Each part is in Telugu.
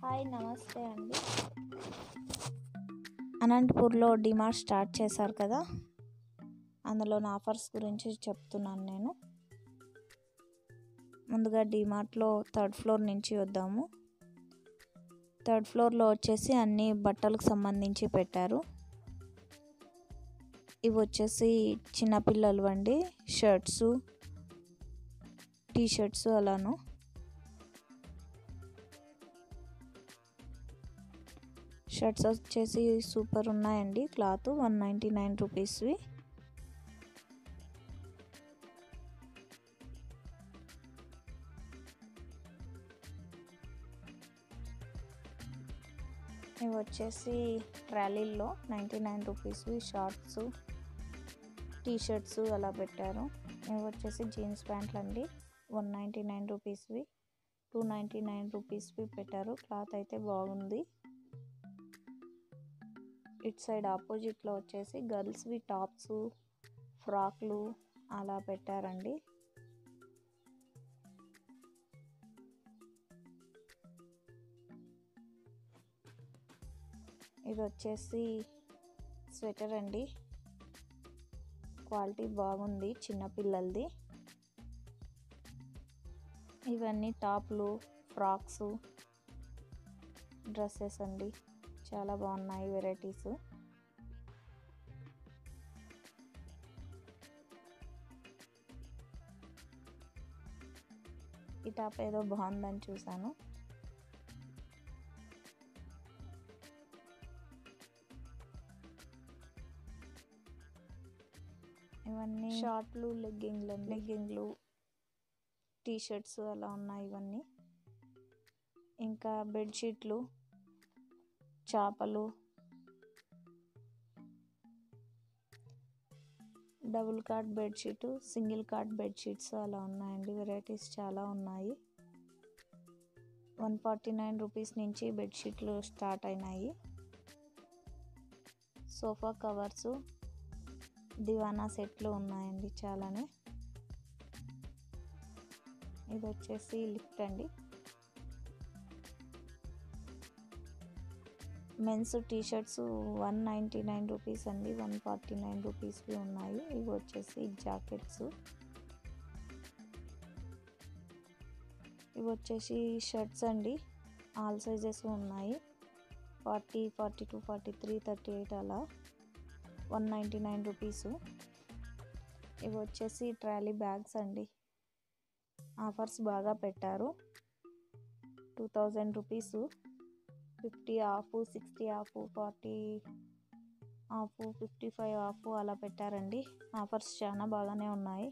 హాయ్ నమస్తే అండి అనంతపూర్లో డిమార్ట్ స్టార్ట్ చేశారు కదా అందులో ఆఫర్స్ గురించి చెప్తున్నాను నేను ముందుగా డిమార్ట్లో థర్డ్ ఫ్లోర్ నుంచి వద్దాము థర్డ్ ఫ్లోర్లో వచ్చేసి అన్ని బట్టలకు సంబంధించి పెట్టారు ఇవి వచ్చేసి చిన్నపిల్లలు అండి షర్ట్స్ టీ షర్ట్స్ అలాను షర్ట్స్ వచ్చేసి సూపర్ ఉన్నాయండి క్లాత్ వన్ నైంటీ నైన్ రూపీస్వి ఇవి వచ్చేసి ట్రాలీల్లో నైంటీ నైన్ రూపీస్వి షార్ట్స్ టీ షర్ట్స్ అలా పెట్టారు ఇవి వచ్చేసి జీన్స్ ప్యాంట్లు అండి వన్ నైంటీ నైన్ రూపీస్వి టూ నైంటీ నైన్ రూపీస్వి పెట్టారు క్లాత్ అయితే బాగుంది ఇట్ సైడ్ ఆపోజిట్లో వచ్చేసి గర్ల్స్వి టాప్స్ ఫ్రాక్లు అలా పెట్టారండి ఇది వచ్చేసి స్వెటర్ అండి క్వాలిటీ బాగుంది చిన్నపిల్లలది ఇవన్నీ టాప్లు ఫ్రాక్స్ డ్రెస్సెస్ అండి చాలా బాగున్నాయి వెరైటీస్ ఈ టాప్ ఏదో బాగుందని చూసాను ఇవన్నీ షార్ట్లు లెగ్గింగ్లు లెగ్గింగ్లు టీ షర్ట్స్ అలా ఉన్నాయి ఇవన్నీ ఇంకా బెడ్షీట్లు చేపలు double card bedsheet single card bedsheets అలా ఉన్నాయండి వెరైటీస్ చాలా ఉన్నాయి వన్ ఫార్టీ నైన్ రూపీస్ నుంచి బెడ్షీట్లు స్టార్ట్ అయినాయి సోఫా కవర్స్ దివానా సెట్లు ఉన్నాయండి చాలానే ఇది వచ్చేసి లిఫ్ట్ అండి men's T shirts one ninety nine rupees అండి వన్ ఫార్టీ నైన్ రూపీస్వి ఉన్నాయి ఇవి వచ్చేసి జాకెట్స్ ఇవి వచ్చేసి షర్ట్స్ అండి ఆల్ సైజెస్ ఉన్నాయి forty forty two forty three thirty eight అలా వన్ నైంటీ నైన్ రూపీస్ ఇవి వచ్చేసి ట్రాలీ బ్యాగ్స్ అండి ఆఫర్స్ బాగా పెట్టారు two thousand rupees fifty off sixty off forty off fifty five off అలా పెట్టారండి ఆఫర్స్ చాలా బాగానే ఉన్నాయి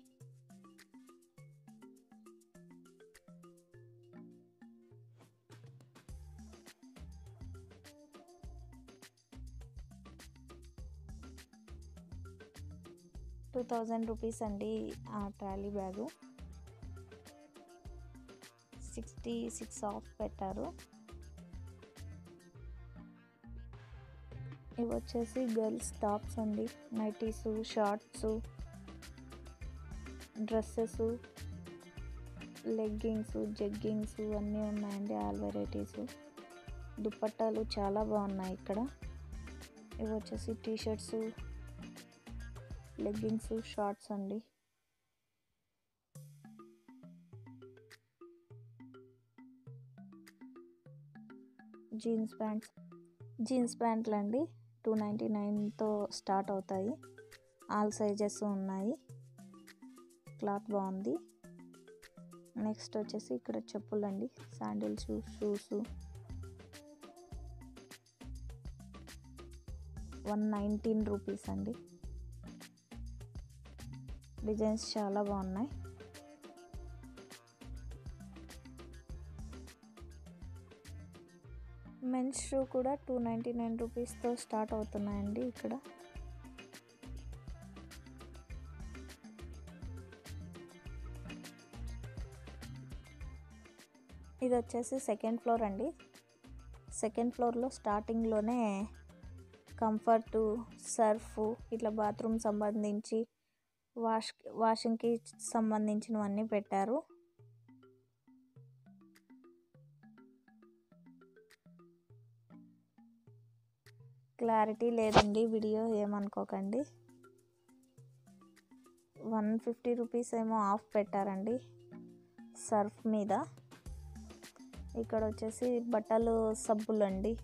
టూ థౌజండ్ రూపీస్ అండి ఆ trolley bag sixty six off పెట్టారు ఇవి వచ్చేసి గర్ల్స్ టాప్స్ అండి nighties shorts dresses leggings jeggings అన్నీ ఉన్నాయండి ఆల్ వెరైటీస్ దుప్పట్టాలు చాలా బాగున్నాయి ఇక్కడ ఇవి వచ్చేసి టీ షర్ట్స్ లెగ్గింగ్స్ షార్ట్స్ అండి జీన్స్ ప్యాంట్స్ జీన్స్ ప్యాంట్లు అండి టూ నైంటీ నైన్తో స్టార్ట్ అవుతాయి ఆల్ సైజెస్ ఉన్నాయి క్లాత్ బాగుంది నెక్స్ట్ వచ్చేసి ఇక్కడ చెప్పులు అండి sandals shoes one nineteen rupees అండి డిజైన్స్ చాలా బాగున్నాయి మెన్స్ షూ కూడా టూ నైంటీ నైన్ రూపీస్తో స్టార్ట్ అవుతున్నాయండి ఇక్కడ ఇది వచ్చేసి సెకండ్ ఫ్లోర్ అండి సెకండ్ ఫ్లోర్లో స్టార్టింగ్లోనే కంఫర్టు సర్ఫ్ ఇట్లా బాత్రూమ్ సంబంధించి వాష్ వాషింగ్కి సంబంధించినవన్నీ పెట్టారు క్లారిటీ లేదండి వీడియో ఏమనుకోకండి వన్ ఫిఫ్టీ రూపీస్ ఏమో ఆఫ్ పెట్టారండి సర్ఫ్ మీద ఇక్కడ వచ్చేసి బట్టలు సబ్బులు అండి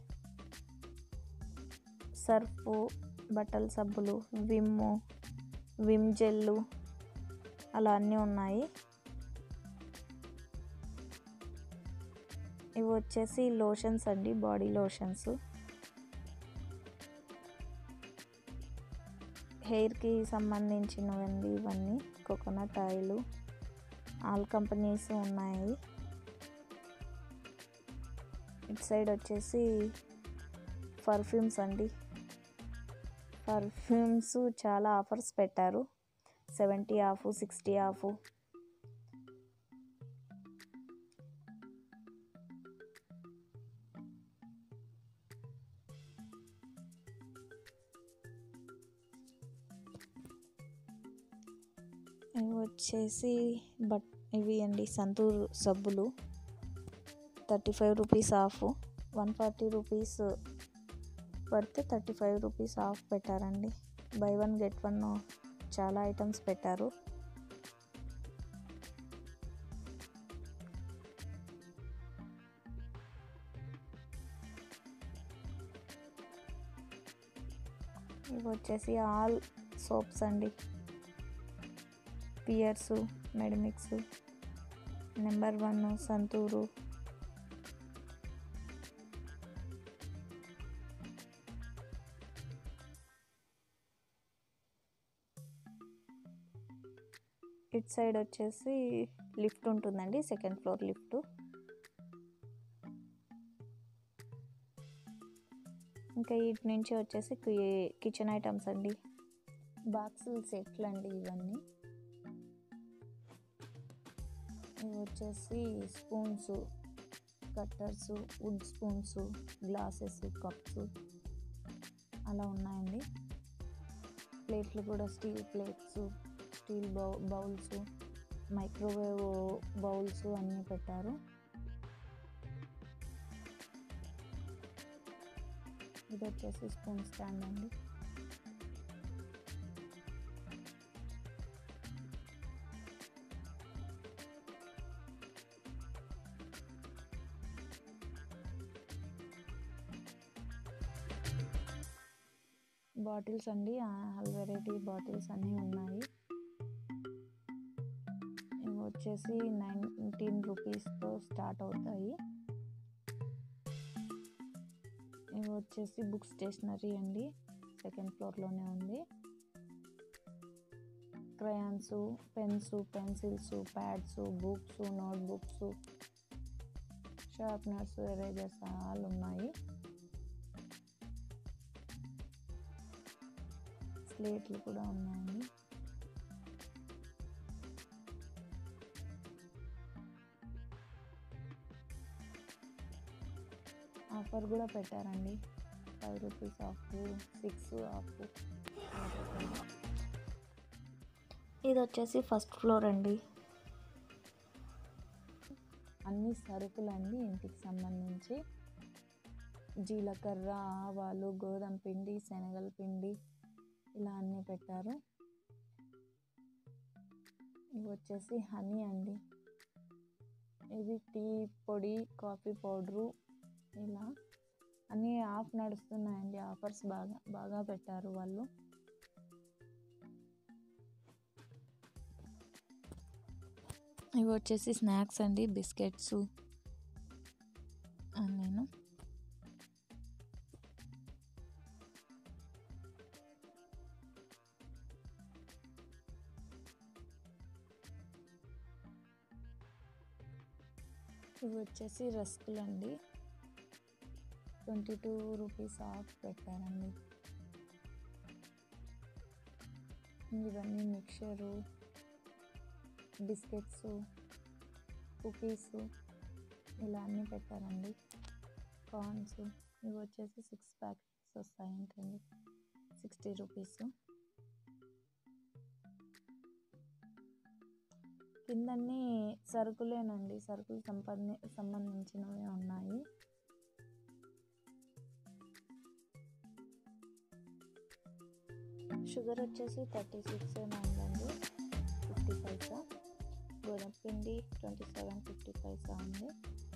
సర్ఫ్ బట్టల సబ్బులు విమ్ విమ్ జెల్లు అలా అన్నీ ఉన్నాయి ఇవి వచ్చేసి లోషన్స్ అండి బాడీ లోషన్స్ హెయిర్కి సంబంధించినవండి ఇవన్నీ కోకోనట్ ఆయిల్ ఆల్ కంపెనీస్ ఉన్నాయి ఇటు సైడ్ వచ్చేసి పర్ఫ్యూమ్స్ అండి పర్ఫ్యూమ్స్ చాలా ఆఫర్స్ పెట్టారు సెవెంటీ ఆఫ్ సిక్స్టీ ఆఫ్ ఇవి వచ్చేసి బట్ ఇవి అండి సంతూర్ సబ్బులు thirty five rupees off one forty rupees పడితే థర్టీ ఫైవ్ రూపీస్ ఆఫ్ పెట్టారండి బై వన్ గెట్ వన్ చాలా ఐటమ్స్ పెట్టారు ఇవి వచ్చేసి ఆల్ సోప్స్ అండి Pears Medimix number one Santoor ఇట్ సైడ్ వచ్చేసి లిఫ్ట్ ఉంటుందండి సెకండ్ ఫ్లోర్ లిఫ్ట్ ఇంకా ఇటు నుంచి వచ్చేసి కిచెన్ ఐటమ్స్ అండి బాక్సులు సెట్లు అండి ఇవన్నీ ఇవి వచ్చేసి spoons cutters wood spoons glasses cups అలా ఉన్నాయండి ప్లేట్లు కూడా స్టీల్ ప్లేట్స్ స్టీల్ బౌ బౌల్స్ మైక్రోవేవ్ బౌల్స్ అన్నీ పెట్టారు ఇది వచ్చేసి స్పూన్ స్టాండ్ అండి బాటిల్స్ అండి ఆల్ వెరైటీ బాటిల్స్ అన్నీ ఉన్నాయి ఇవి వచ్చేసి నైన్టీన్ రూపీస్తో స్టార్ట్ అవుతాయి ఇవి వచ్చేసి బుక్ స్టేషనరీ అండి సెకండ్ ఫ్లోర్లోనే ఉంది crayons pens pencils pads books notebooks sharpeners erasers all ఉన్నాయి స్లేట్లు కూడా ఉన్నాయండి ఆఫర్ కూడా పెట్టారండి five rupees off six off ఇది వచ్చేసి ఫస్ట్ ఫ్లోర్ అండి అన్ని సరుకులు అండి ఇంటికి సంబంధించి జీలకర్ర ఆవాలు గోధుమ పిండి శనగల పిండి ఇలా అన్నీ పెట్టారు ఇవి వచ్చేసి హనీ అండి ఇది టీ పొడి కాఫీ పౌడరు ఇలా అన్నీ ఆఫ్ నడుస్తున్నాయండి ఆఫర్స్ బాగా బాగా పెట్టారు వాళ్ళు ఇవి వచ్చేసి స్నాక్స్ అండి బిస్కెట్స్ నేను ఇవి వచ్చేసి రస్కులు అండి ట్వంటీ టూ రూపీస్ ఆఫ్ పెట్టారండి ఇవన్నీ మిక్చరు బిస్కెట్స్ కుకీస్ ఇలా అన్నీ పెట్టారండి కార్న్స్ ఇవి వచ్చేసి సిక్స్ ప్యాకెట్స్ వస్తాయంటండి సిక్స్టీ రూపీస్ కిందన్నీ సరుకులేనండి సరుకులు సంబంధి సంబంధించినవే ఉన్నాయి షుగర్ వచ్చేసి థర్టీ సిక్స్ ఉందండి ఫిఫ్టీ పైసా గోధుమ పిండి ట్వంటీ సెవెన్ ఫిఫ్టీ పైసా ఉంది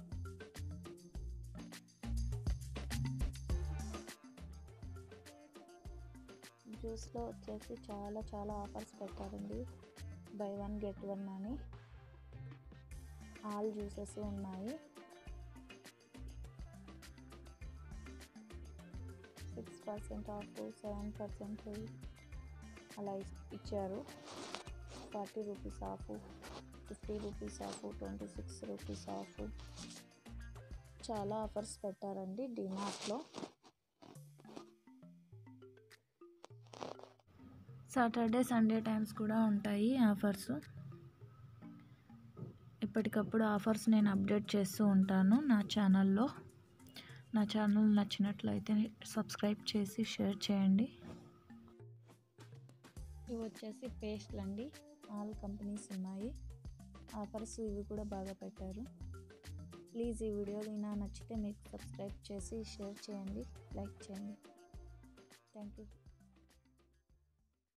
జ్యూస్లో వచ్చేసి చాలా చాలా ఆఫర్స్ పెట్టారండి బై వన్ గెట్ వన్ అని ఆల్ జ్యూసెస్ ఉన్నాయి six percent off seven percent అలా ఇచ్చారు forty rupees off fifty rupees off twenty six rupees off చాలా ఆఫర్స్ పెట్టారండి డిమార్ట్లో సాటర్డే సండే టైమ్స్ కూడా ఉంటాయి ఆఫర్స్ ఎప్పటికప్పుడు ఆఫర్స్ నేను అప్డేట్ చేస్తూ ఉంటాను నా ఛానల్లో నా ఛానల్ నచ్చినట్లయితే సబ్స్క్రైబ్ చేసి షేర్ చేయండి ఇవి వచ్చేసి పేస్ట్లు అండి ఆల్ కంపెనీస్ ఉన్నాయి ఆఫర్స్ ఇవి కూడా బాగా పెట్టారు ప్లీజ్ ఈ వీడియో అయినా నచ్చితే మీకు సబ్స్క్రైబ్ చేసి షేర్ చేయండి లైక్ చేయండి థ్యాంక్ యూ